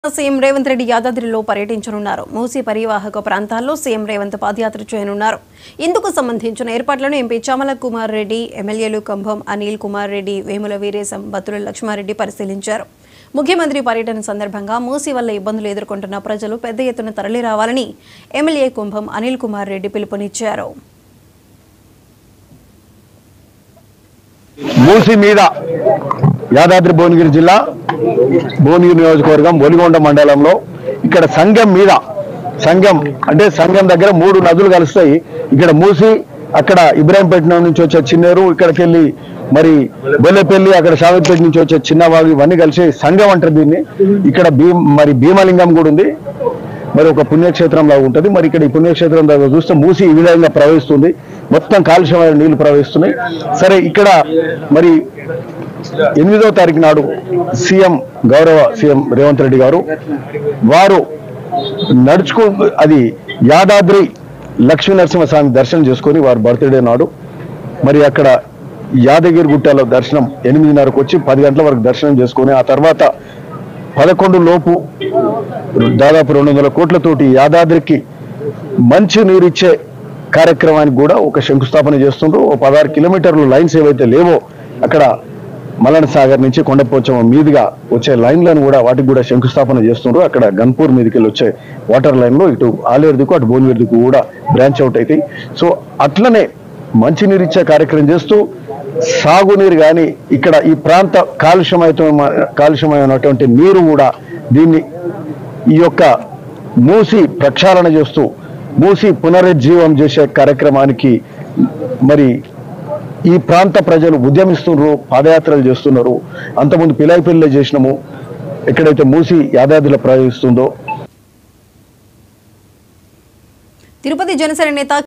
CM Revanth Reddy యాదాద్రిలో పర్యటించనున్నారు మూసీ పరివాహక ప్రాంతాల్లో సీఎం రేవంత్ పాదయాత్ర చేయనున్నారు ఇందుకు సంబంధించిన ఏర్పాట్లను ఎంపీ చామల కుమార్ రెడ్డి ఎమ్మెల్యేలు కంభం అనిల్ కుమార్ రెడ్డి వేముల వీరేశం బత్తుల లక్ష్మారెడ్డి పరిశీలించారు ముఖ్యమంత్రి పర్యటన సందర్భంగా మూసీ వల్ల ఇబ్బందులు ఎదుర్కొంటున్న ప్రజలు పెద్ద ఎత్తున తరలిరావాలని ఎమ్మెల్యే కుంభం అనిల్ కుమార్ రెడ్డి పిలుపునిచ్చారు మూసి మీద యాదాద్రి భువనగిరి జిల్లా భువనగిరి నియోజకవర్గం ఒలిగొండ మండలంలో ఇక్కడ సంఘం మీద సంఘం అంటే సంఘం దగ్గర మూడు నదులు కలుస్తాయి ఇక్కడ మూసి అక్కడ ఇబ్రాహీంపేట నుంచి వచ్చే చిన్నేరు ఇక్కడికి వెళ్ళి మరి బొల్లెపల్లి అక్కడ షావిపేట నుంచి వచ్చే చిన్నవాగు ఇవన్నీ కలిసి సంఘం అంటారు దీన్ని ఇక్కడ భీమ్ మరి భీమలింగం కూడా ఉంది మరి ఒక పుణ్యక్షేత్రం లాగా ఉంటుంది మరి ఇక్కడ ఈ పుణ్యక్షేత్రం దగ్గర చూస్తే మూసి ఈ విధంగా ప్రవహిస్తుంది మొత్తం కాలుష్యమైన నీళ్లు ప్రవహిస్తున్నాయి సరే ఇక్కడ మరి ఎనిమిదో తారీఖు నాడు సీఎం గౌరవ సీఎం రేవంత్ రెడ్డి గారు వారు నడుచుకో అది యాదాద్రి లక్ష్మీ నరసింహస్వామి దర్శనం చేసుకొని వారి బర్త్డే నాడు మరి అక్కడ యాదగిరి గుట్టలో దర్శనం ఎనిమిదిన్నరకు వచ్చి పది గంటల వరకు దర్శనం చేసుకొని ఆ తర్వాత పదకొండు లోపు దాదాపు రెండు వందల కోట్లతోటి యాదాద్రికి మంచి నీరిచ్చే కార్యక్రమానికి కూడా ఒక శంకుస్థాపన చేస్తుండ్రు ఓ పదహారు కిలోమీటర్లు లైన్స్ ఏవైతే లేవో అక్కడ మల్లన సాగర్ నుంచి కొండపోచమ్మ మీదుగా వచ్చే లైన్లను కూడా వాటికి కూడా శంకుస్థాపన చేస్తుండ్రు అక్కడ గన్పూర్ మీదకి వెళ్ళి వచ్చే వాటర్ లైన్లో ఇటు ఆలేరుదికు అటు భువనగిరిదికు కూడా బ్రాంచ్ అవుట్ అవుతాయి సో అట్లనే మంచినీరు ఇచ్చే కార్యక్రమం చేస్తూ సాగునీరు కానీ ఇక్కడ ఈ ప్రాంత కాలుష్యమైతే కాలుష్యమైనటువంటి నీరు కూడా దీన్ని ఈ యొక్క మూసి ప్రక్షాళన చేస్తూ మూసి పునరుజ్జీవం చేసే కార్యక్రమానికి మరి ఈ ప్రాంత ప్రజలు ఉద్యమిస్తున్నారు పాదయాత్రలు చేస్తున్నారు అంతకుముందు పిలాయిపల్లిలో చేసినాము ఎక్కడైతే మూసి యాదాద్రిలో ప్రవహిస్తుందో తిరుపతి జనసేన నేత